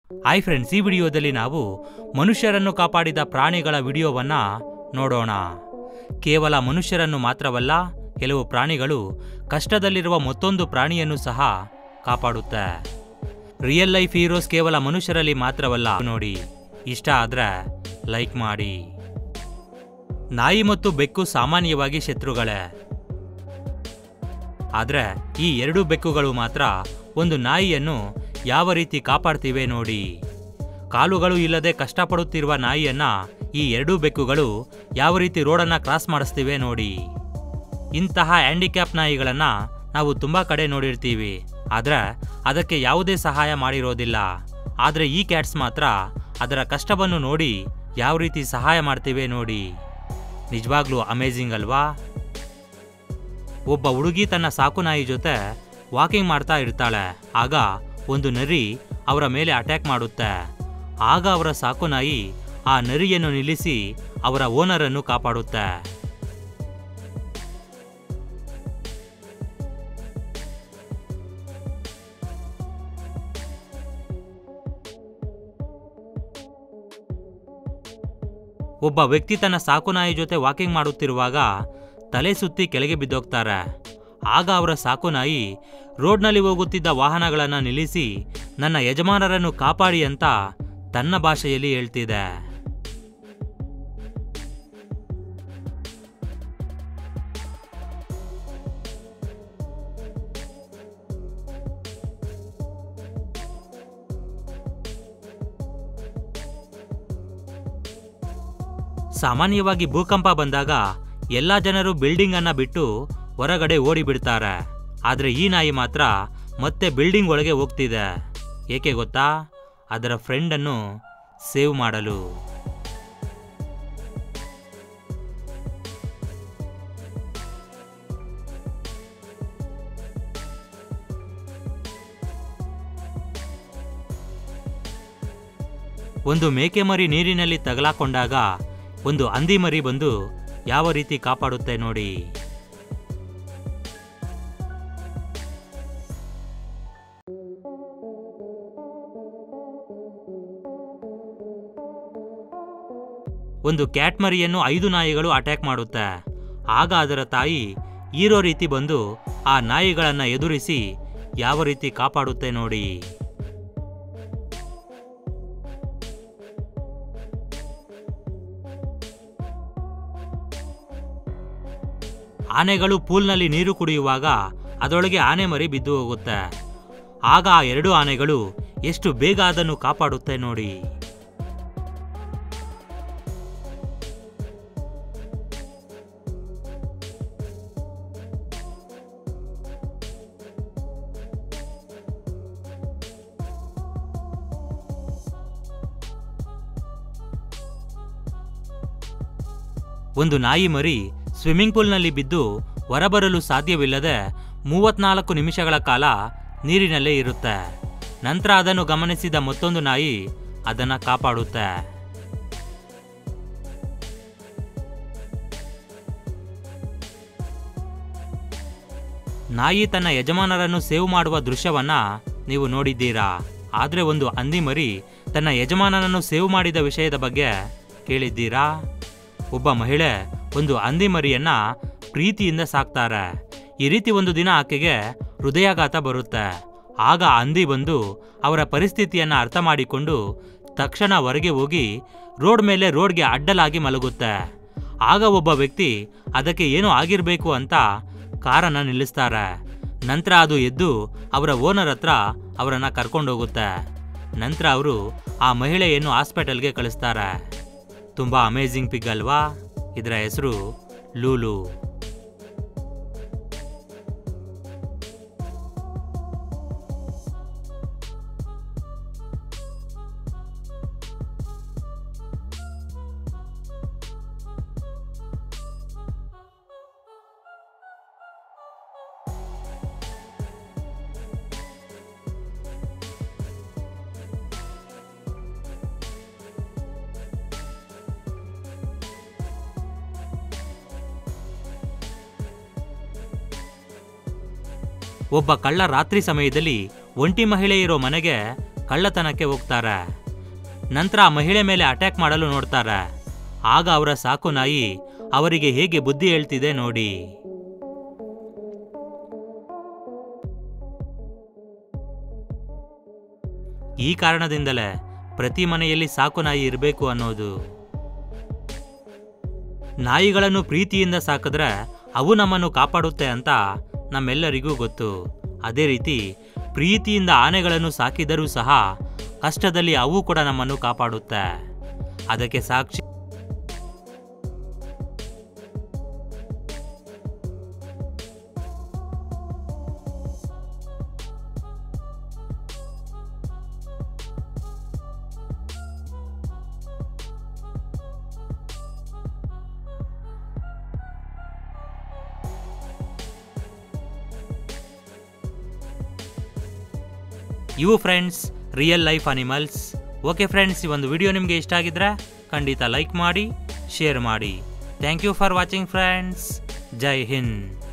hi friends ಈ ವಿಡಿಯೋದಲ್ಲಿ ನಾವು ಮನುಷ್ಯರನ್ನು ಕಾಪಾಡಿದ ಪ್ರಾಣಿಗಳ ವಿಡಿಯೋವನ್ನ ನೋಡೋಣ ಕೇವಲ ಮನುಷ್ಯರನ್ನು ಮಾತ್ರವಲ್ಲ ಕೆಲವು ಪ್ರಾಣಿಗಳು ಕಷ್ಟದಲ್ಲಿರುವ ಮತ್ತೊಂದು ಪ್ರಾಣಿಯನ್ನು ಸಹ ಕಾಪಾಡುತ್ತೆ ರಿಯಲ್ ಲೈಫ್ ಹೀರೋಸ್ ಕೇವಲ ಮನುಷ್ಯರಲ್ಲಿ ಮಾತ್ರವಲ್ಲ ನೋಡಿ ಇಷ್ಟ ಆದ್ರೆ ಲೈಕ್ ಮಾಡಿ ನಾಯಿ ಮತ್ತು ಬೆಕ್ಕು ಸಾಮಾನ್ಯವಾಗಿ ಶತ್ರುಗಳೇ ಆದ್ರೆ ಈ ಎರಡು ಬೆಕ್ಕುಗಳು ಮಾತ್ರ ಒಂದು ನಾಯಿಯನ್ನು ಯಾವ ರೀತಿ ಕಾಪಾಡ್ತಿವೆ ನೋಡಿ ಕಾಲುಗಳು ಇಲ್ಲದೆ ಕಷ್ಟಪಡುತ್ತಿರುವ ನಾಯಿಯನ್ನ ಈ ಎರಡೂ ಬೆಕ್ಕುಗಳು ಯಾವ ರೀತಿ ರೋಡನ್ನ ಕ್ರಾಸ್ ಮಾಡಿಸ್ತಿವೆ ನೋಡಿ ಇಂತಹ ಹ್ಯಾಂಡಿಕ್ಯಾಪ್ ನಾಯಿಗಳನ್ನ ನಾವು ತುಂಬಾ ಕಡೆ ನೋಡಿರ್ತೀವಿ ಆದ್ರೆ ಅದಕ್ಕೆ ಯಾವುದೇ ಸಹಾಯ ಮಾಡಿರೋದಿಲ್ಲ ಆದ್ರೆ ಈ ಕ್ಯಾಟ್ಸ್ ಮಾತ್ರ ಅದರ ಕಷ್ಟವನ್ನು ನೋಡಿ ಯಾವ ರೀತಿ ಸಹಾಯ ಮಾಡ್ತಿವೆ ನೋಡಿ ನಿಜವಾಗ್ಲೂ ಅಮೇಜಿಂಗ್ ಅಲ್ವಾ ಒಬ್ಬ ಹುಡುಗಿ ತನ್ನ ಸಾಕು ನಾಯಿ ಜೊತೆ ವಾಕಿಂಗ್ ಮಾಡ್ತಾ ಇರ್ತಾಳೆ ಆಗ ಒಂದು ನರಿ ಅವರ ಮೇಲೆ ಅಟ್ಯಾಕ್ ಮಾಡುತ್ತೆ ಆಗ ಅವರ ಸಾಕು ನಾಯಿ ಆ ನರಿಯನ್ನು ನಿಲ್ಲಿಸಿ ಅವರ ಓನರನ್ನು ಕಾಪಾಡುತ್ತೆ ಒಬ್ಬ ವ್ಯಕ್ತಿ ತನ್ನ ಸಾಕು ನಾಯಿ ಜೊತೆ ವಾಕಿಂಗ್ ಮಾಡುತ್ತಿರುವಾಗ ತಲೆ ಸುತ್ತಿ ಕೆಳಗೆ ಬಿದ್ದೋಗ್ತಾರೆ ಆಗ ಅವರ ಸಾಕು ನಾಯಿ ರೋಡ್ನಲ್ಲಿ ಹೋಗುತ್ತಿದ್ದ ವಾಹನಗಳನ್ನು ನಿಲ್ಲಿಸಿ ನನ್ನ ಯಜಮಾನರನ್ನು ಕಾಪಾಡಿ ಅಂತ ತನ್ನ ಭಾಷೆಯಲ್ಲಿ ಹೇಳ್ತಿದೆ ಸಾಮಾನ್ಯವಾಗಿ ಭೂಕಂಪ ಬಂದಾಗ ಎಲ್ಲ ಜನರು ಬಿಲ್ಡಿಂಗ್ ಅನ್ನ ಬಿಟ್ಟು ಹೊರಗಡೆ ಓಡಿ ಬಿಡ್ತಾರೆ ಆದ್ರೆ ಈ ನಾಯಿ ಮಾತ್ರ ಮತ್ತೆ ಬಿಲ್ಡಿಂಗ್ ಒಳಗೆ ಹೋಗ್ತಿದೆ ಏಕೆ ಗೊತ್ತಾ ಅದರ ಫ್ರೆಂಡ್ ಅನ್ನು ಸೇವ್ ಮಾಡಲು ಒಂದು ಮೇಕೆ ಮರಿ ನೀರಿನಲ್ಲಿ ತಗಲಾಕೊಂಡಾಗ ಒಂದು ಹಂದಿ ಮರಿ ಬಂದು ಯಾವ ರೀತಿ ಕಾಪಾಡುತ್ತೆ ನೋಡಿ ಒಂದು ಕ್ಯಾಟ್ ಮರಿಯನ್ನು ಐದು ನಾಯಿಗಳು ಅಟ್ಯಾಕ್ ಮಾಡುತ್ತೆ ಆಗ ಅದರ ತಾಯಿ ಹೀರೋ ರೀತಿ ಬಂದು ಆ ನಾಯಿಗಳನ್ನ ಎದುರಿಸಿ ಯಾವ ರೀತಿ ಕಾಪಾಡುತ್ತೆ ನೋಡಿ ಆನೆಗಳು ಪೂಲ್ನಲ್ಲಿ ನೀರು ಕುಡಿಯುವಾಗ ಅದರೊಳಗೆ ಆನೆ ಮರಿ ಬಿದ್ದು ಹೋಗುತ್ತೆ ಆಗ ಆ ಎರಡು ಆನೆಗಳು ಎಷ್ಟು ಬೇಗ ಅದನ್ನು ಕಾಪಾಡುತ್ತೆ ನೋಡಿ ಒಂದು ನಾಯಿ ಮರಿ ಸ್ವಿಮ್ಮಿಂಗ್ ಪೂಲ್ನಲ್ಲಿ ಬಿದ್ದು ಹೊರಬರಲು ಸಾಧ್ಯವಿಲ್ಲದೆ ಮೂವತ್ನಾಲ್ಕು ನಿಮಿಷಗಳ ಕಾಲ ನೀರಿನಲ್ಲೇ ಇರುತ್ತೆ ನಂತರ ಅದನ್ನು ಗಮನಿಸಿದ ಮತ್ತೊಂದು ನಾಯಿ ಅದನ್ನ ಕಾಪಾಡುತ್ತೆ ನಾಯಿ ತನ್ನ ಯಜಮಾನರನ್ನು ಸೇವ್ ಮಾಡುವ ದೃಶ್ಯವನ್ನ ನೀವು ನೋಡಿದ್ದೀರಾ ಆದ್ರೆ ಒಂದು ಹಂದಿ ಮರಿ ತನ್ನ ಯಜಮಾನನನ್ನು ಸೇವ್ ಮಾಡಿದ ವಿಷಯದ ಬಗ್ಗೆ ಕೇಳಿದ್ದೀರಾ ಒಬ್ಬ ಮಹಿಳೆ ಒಂದು ಹಂದಿ ಮರಿಯನ್ನ ಪ್ರೀತಿಯಿಂದ ಸಾಕ್ತಾರೆ ಈ ರೀತಿ ಒಂದು ದಿನ ಆಕೆಗೆ ಹೃದಯಾಘಾತ ಬರುತ್ತೆ ಆಗ ಆ ಹಂದಿ ಬಂದು ಅವರ ಪರಿಸ್ಥಿತಿಯನ್ನ ಅರ್ಥ ಮಾಡಿಕೊಂಡು ತಕ್ಷಣ ಹೊರಗೆ ಹೋಗಿ ರೋಡ್ ಮೇಲೆ ರೋಡ್ಗೆ ಅಡ್ಡಲಾಗಿ ಮಲಗುತ್ತೆ ಆಗ ಒಬ್ಬ ವ್ಯಕ್ತಿ ಅದಕ್ಕೆ ಏನೋ ಆಗಿರಬೇಕು ಅಂತ ಕಾರನ್ನ ನಿಲ್ಲಿಸ್ತಾರೆ ನಂತರ ಅದು ಎದ್ದು ಅವರ ಓನರ್ ಹತ್ರ ಅವರನ್ನ ಕರ್ಕೊಂಡೋಗುತ್ತೆ ನಂತರ ಅವರು ಆ ಮಹಿಳೆಯನ್ನು ಹಾಸ್ಪಿಟಲ್ಗೆ ಕಳಿಸ್ತಾರೆ ತುಂಬಾ ಅಮೇಜಿಂಗ್ ಪಿಗ್ ಅಲ್ವಾ ಇದರ ಹೆಸರು ಲೂಲು ಒಬ್ಬ ಕಳ್ಳ ರಾತ್ರಿ ಸಮಯದಲ್ಲಿ ಒಂಟಿ ಮಹಿಳೆ ಇರೋ ಮನೆಗೆ ಕಳ್ಳತನಕ್ಕೆ ಹೋಗ್ತಾರೆ ನಂತರ ಆ ಮಹಿಳೆ ಮೇಲೆ ಅಟ್ಯಾಕ್ ಮಾಡಲು ನೋಡ್ತಾರೆ ಆಗ ಅವರ ಸಾಕು ನಾಯಿ ಅವರಿಗೆ ಹೇಗೆ ಬುದ್ಧಿ ಹೇಳ್ತಿದೆ ನೋಡಿ ಈ ಕಾರಣದಿಂದಲೇ ಪ್ರತಿ ಮನೆಯಲ್ಲಿ ಸಾಕು ನಾಯಿ ಇರಬೇಕು ಅನ್ನೋದು ನಾಯಿಗಳನ್ನು ಪ್ರೀತಿಯಿಂದ ಸಾಕಿದ್ರೆ ಅವು ನಮ್ಮನ್ನು ಕಾಪಾಡುತ್ತೆ ಅಂತ ನಮ್ಮೆಲ್ಲರಿಗೂ ಗೊತ್ತು ಅದೇ ರೀತಿ ಪ್ರೀತಿಯಿಂದ ಆನೆಗಳನ್ನು ಸಾಕಿದರೂ ಸಹ ಕಷ್ಟದಲ್ಲಿ ಅವು ಕೂಡ ನಮ್ಮನ್ನು ಕಾಪಾಡುತ್ತೆ ಅದಕ್ಕೆ ಸಾಕ್ಷಿ ಇವು friends real life animals okay friends ಈ ಒಂದು ವಿಡಿಯೋ ನಿಮಗೆ ಇಷ್ಟ ಆಗಿದ್ರೆ ಖಂಡಿತ ಲೈಕ್ ಮಾಡಿ ಶೇರ್ ಮಾಡಿ thank you for watching friends ಜೈ ಹಿಂದ್